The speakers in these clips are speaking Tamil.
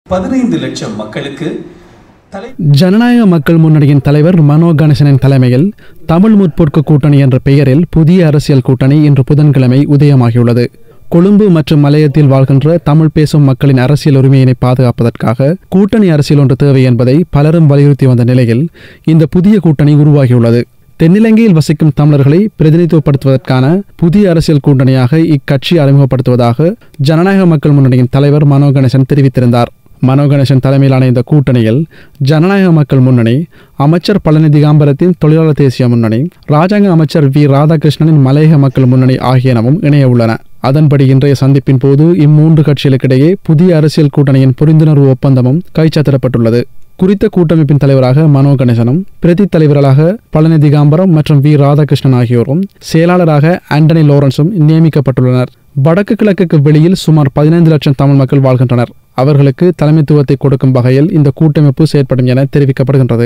பதினைந்து லட்சம் மக்களுக்கு தலை ஜனநாயக மக்கள் முன்னணியின் தலைவர் மனோ கணேசனின் தலைமையில் தமிழ் முற்போக்கு கூட்டணி என்ற பெயரில் புதிய அரசியல் கூட்டணி இன்று புதன்கிழமை உதயமாகியுள்ளது கொழும்பு மற்றும் மலையத்தில் வாழ்கின்ற தமிழ் பேசும் மக்களின் அரசியல் உரிமையினை பாதுகாப்பதற்காக கூட்டணி அரசியல் ஒன்று தேவை என்பதை பலரும் வலியுறுத்தி வந்த நிலையில் இந்த புதிய கூட்டணி உருவாகியுள்ளது தென்னிலங்கையில் வசிக்கும் தமிழர்களை பிரதிநிதித்துவப்படுத்துவதற்கான புதிய அரசியல் கூட்டணியாக இக்கட்சி அறிமுகப்படுத்துவதாக ஜனநாயக மக்கள் முன்னணியின் தலைவர் மனோ கணேசன் தெரிவித்திருந்தார் மனோ கணேசன் தலைமையிலான இந்த கூட்டணியில் ஜனநாயக மக்கள் முன்னணி அமைச்சர் பழனி திகாம்பரத்தின் தொழிலாளர் தேசிய முன்னணி ராஜாங்க அமைச்சர் வி ராதாகிருஷ்ணனின் மலையக மக்கள் முன்னணி ஆகியனவும் இணைய உள்ளன அதன்படி இன்றைய சந்திப்பின் போது இம்மூன்று கட்சிகளுக்கிடையே புதிய அரசியல் கூட்டணியின் புரிந்துணர்வு ஒப்பந்தமும் கைச்சாத்திடப்பட்டுள்ளது குறித்த கூட்டமைப்பின் தலைவராக மனோ கணேசனும் பிரதி தலைவர்களாக பழனி திகாம்பரம் மற்றும் வி ராதாகிருஷ்ணன் ஆகியோரும் செயலாளராக ஆண்டனி லோரன்ஸும் நியமிக்கப்பட்டுள்ளனர் வடக்கு கிழக்குக்கு வெளியில் சுமார் பதினைந்து லட்சம் தமிழ் மக்கள் வாழ்கின்றனர் அவர்களுக்கு தலைமைத்துவத்தை கொடுக்கும் வகையில் இந்த கூட்டமைப்பு செயற்படும் என தெரிவிக்கப்படுகின்றது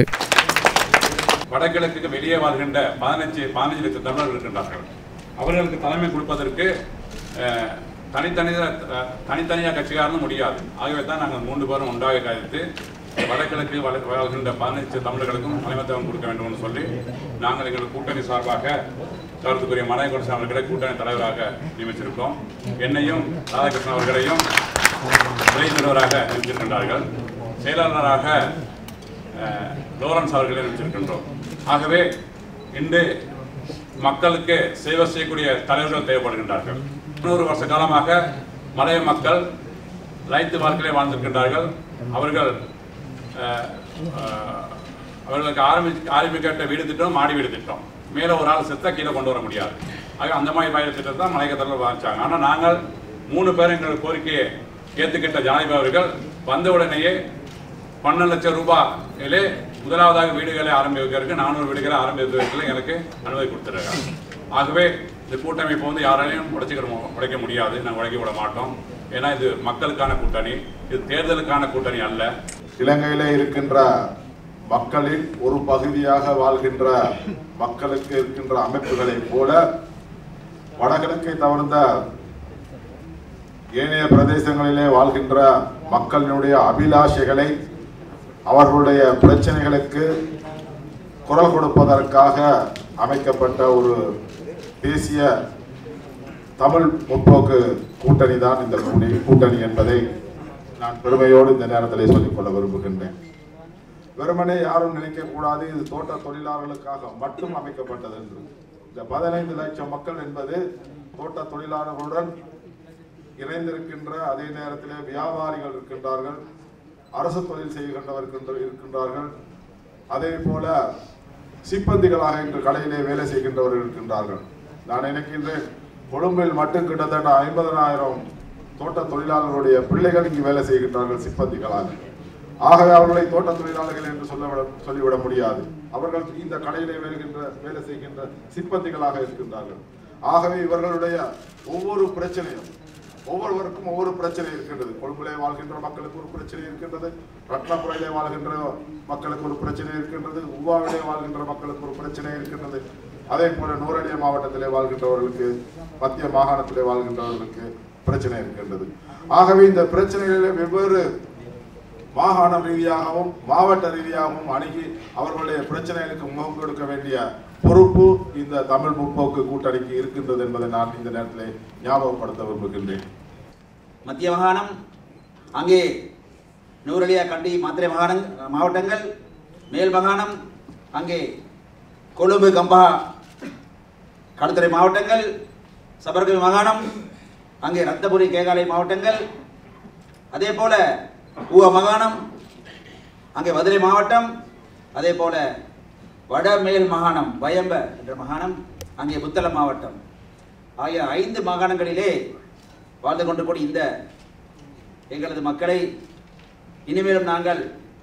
வடகிழக்குக்கு வெளியே வாழ்கின்ற பதினஞ்சு பதினஞ்சு லட்சம் தமிழர்கள் இருக்கின்றார்கள் அவர்களுக்கு தலைமை கொடுப்பதற்கு அஹ், தனித்தனியாக அஹ், தனித்தனியாக கட்சிக்காரனும் முடியாது ஆகவே தான் நாங்கள் மூன்று பேரும் ஒன்றாக கழித்து வடகிழக்கு வள- வாழ்கின்ற பதினஞ்சு தமிழர்களுக்கும் தலைமைத்துவம் கொடுக்க வேண்டும் என்று சொல்லி நாங்கள் எங்கள் கூட்டணி சார்பாக கருத்துக்குரிய மலையகுரசு அவர்களை கூட்டணி தலைவராக நியமிச்சிருக்கோம் என்னையும் ராதாகிருஷ்ணன் அவர்களையும் துணை தலைவராக நியமிச்சிருக்கின்றார்கள் செயலாளராக அஹ், லோரன்ஸ் அவர்களை நினைச்சிருக்கின்றோம் ஆகவே இன்று மக்களுக்கு சேவை செய்யக்கூடிய தலைவர்கள் தேவைப்படுகின்றார்கள் நூறு வருஷ காலமாக மலைய மக்கள் லைத்து வாழ்க்கையிலே வாழ்ந்திருக்கின்றார்கள் அவர்கள் அஹ், அஹ், அவர்களுக்கு ஆரம்பி ஆரம்பிக்கப்பட்ட வீடு திட்டம் மாடி வீடு திட்டம் மேலே ஒரு ஆள் செத்தா கீழே கொண்டு வர முடியாது ஆக அந்த மாதிரி பயிர் திட்டத்தை தான் மலையகத்தில் வாங்கிச்சாங்க ஆனால் நாங்கள் மூணு பேர் எங்கள் கோரிக்கையை ஏற்றுக்கிட்ட ஜனாதிபதி அவர்கள் வந்த உடனேயே பன்னெண்டு லட்சம் ரூபாயிலே முதலாவதாக வீடுகளை ஆரம்பிக்கிறதுக்கு நானூறு வீடுகளை ஆரம்பிக்கிறதுக்கு எனக்கு அனுமதி கொடுத்துருக்காங்க ஆகவே இந்த கூட்டமைப்பு வந்து யாராலையும் உடைச்சிக்கிற மு- உடைக்க முடியாது நாங்கள் உடைக்க விட மாட்டோம் ஏன்னா இது மக்களுக்கான கூட்டணி இது தேர்தலுக்கான கூட்டணி அல்ல இலங்கையிலே இருக்கின்ற மக்களின் ஒரு பகுதியாக வாழ்கின்ற மக்களுக்கு இருக்கின்ற அமைப்புகளைப் போல வடகிழக்கை தவிர்த்த ஏனைய பிரதேசங்களிலே வாழ்கின்ற மக்களினுடைய அபிலாஷைகளை அவர்களுடைய பிரச்சனைகளுக்கு குரல் கொடுப்பதற்காக அமைக்கப்பட்ட ஒரு தேசிய தமிழ் முற்போக்கு கூட்டணி தான் இந்த கூடி- கூட்டணி என்பதை நான் பெருமையோடு இந்த நேரத்தில் சொல்லிக்கொள்ள விரும்புகின்றேன் வெறுமனே யாரும் நினைக்கக்கூடாது இது தோட்ட தொழிலாளர்களுக்காக மட்டும் அமைக்கப்பட்டது என்று இந்த பதினைந்து லட்சம் மக்கள் என்பது தோட்ட தொழிலாளர்களுடன் இணைந்திருக்கின்ற அதே நேரத்திலே வியாபாரிகள் இருக்கின்றார்கள் அரசு தொழில் செய்கின்றவர் இருக்கின்ற- இருக்கின்றார்கள் அதே போல சிப்பந்திகளாக இன்று கடையிலே வேலை செய்கின்றவர்கள் இருக்கின்றார்கள் நான் நினைக்கின்றேன் கொழும்பில் மட்டும் கிட்டத்தட்ட ஐம்பதனாயிரம் தோட்ட தொழிலாளர்களுடைய பிள்ளைகள் இங்கு வேலை செய்கின்றார்கள் சிப்பந்திகளாக ஆகவே அவர்களை தோட்ட தொழிலாளர்கள் என்று சொல்லவிட சொல்லிவிட முடியாது அவர்கள் இந்த கடையிலே வேலைகின்ற வேலை செய்கின்ற சிப்பந்திகளாக இருக்கின்றார்கள் ஆகவே இவர்களுடைய ஒவ்வொரு பிரச்சனையும் ஒவ்வொருவருக்கும் ஒவ்வொரு பிரச்சனை இருக்கின்றது கொழும்பிலே வாழ்கின்ற மக்களுக்கு ஒரு பிரச்சனை இருக்கின்றது ரத்னபுரையிலே வாழ்கின்ற மக்களுக்கு ஒரு பிரச்சனை இருக்கின்றது உவாவிலே வாழ்கின்ற மக்களுக்கு ஒரு பிரச்சனை இருக்கின்றது அதே போல நூரடிய மாவட்டத்திலே வாழ்கின்றவர்களுக்கு மத்திய மாகாணத்திலே வாழ்கின்றவர்களுக்கு பிரச்சனை இருக்கின்றது ஆகவே இந்த பிரச்சனைகளிலே வெவ்வேறு மாகாணம் ரீதியாகவும் மாவட்ட ரீதியாகவும் அணுகி அவர்களுடைய பிரச்சனைகளுக்கு முகம் கொடுக்க வேண்டிய பொறுப்பு இந்த தமிழ் முற்போக்கு கூட்டணிக்கு இருக்கின்றது என்பதை நான் இந்த நேரத்தில் ஞாபகப்படுத்த விரும்புகின்றேன் மத்திய மாகாணம் அங்கே நூரலியா கண்டி மாத்திரை மாகாணம் மாவட்டங்கள் மேல் மாகாணம் அங்கே கொழும்பு கம்பா களுத்துறை மாவட்டங்கள் சபர்கவி மாகாணம் அங்கே ரத்தபுரி கேகாலை மாவட்டங்கள் அதே போல ஊவ மாகாணம் அங்கே மதுரை மாவட்டம் அதே போல வடமேல் மாகாணம் வயம்ப என்ற மாகாணம் அங்கே புத்தளம் மாவட்டம் ஆகிய ஐந்து மாகாணங்களிலே வாழ்ந்து கொண்டு கூடிய இந்த எங்களது மக்களை இனிமேலும் நாங்கள்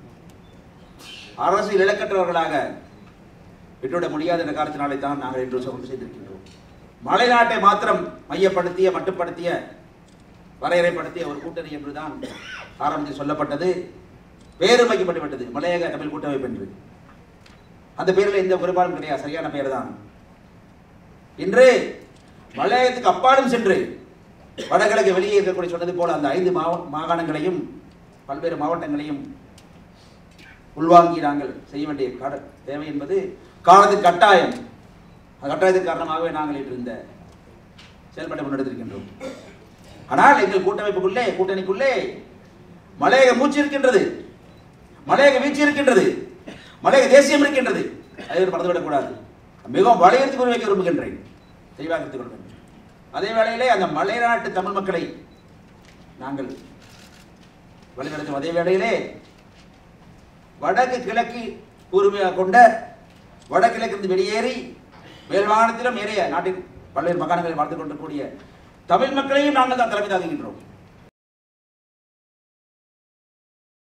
அரசியல் இலக்கற்றவர்களாக விட்டுவிட முடியாது என்ற காரணத்தினாலே தான் நாங்கள் இன்று சொல் செய்திருக்கின்றோம் மலைநாட்டை மாத்திரம் மையப்படுத்திய மட்டுப்படுத்திய வரையறைப்படுத்திய ஒரு கூட்டணி என்றுதான் ஆரம்பத்தில் சொல்லப்பட்டது பேரு மையப்பட்டுவிட்டது மலையக தமிழ் கூட்டமைப்பு என்று அந்த பேரில் எந்த குறைபாடும் கிடையாது சரியான பெயர் தான் இன்று மலையகத்துக்கு அப்பாலும் சென்று வடகிழக்கு வெளியே இருக்கக்கூடிய சொன்னது போல அந்த ஐந்து மாவ மாகாணங்களையும் பல்வேறு மாவட்டங்களையும் உள்வாங்கி நாங்கள் செய்ய வேண்டிய கட தேவை என்பது காலத்துக்கு கட்டாயம் அந்த கட்டாயத்துக்கு காரணமாகவே நாங்கள் இன்று இந்த செயல்பாட்டை முன்னெடுத்திருக்கின்றோம் ஆனால் எங்கள் கூட்டமைப்புக்குள்ளே கூட்டணிக்குள்ளே மலையக மூச்சு இருக்கின்றது மலையக வீச்சு இருக்கின்றது மலையக தேசியம் இருக்கின்றது அதை ஒரு மறந்துவிடக்கூடாது மிகவும் வலியுறுத்தி கூறி வைக்க விரும்புகின்றேன் தெளிவாக எடுத்துக் கொள்வேன் அதே வேளையிலே அந்த மலைநாட்டு தமிழ் மக்களை நாங்கள் வழிநடத்தும் அதே வேளையிலே வடக்கு கிழக்கு உரிமையாக கொண்ட வடகிழக்கிலிருந்து வெளியேறி மேல்மாகாணத்திலும் ஏறிய நாட்டின் பல்வேறு மாகாணங்களில் வாழ்ந்து கொண்டிருக்கக்கூடிய தமிழ் மக்களையும் நாங்கள் தான் தலைமை தாங்குகின்றோம்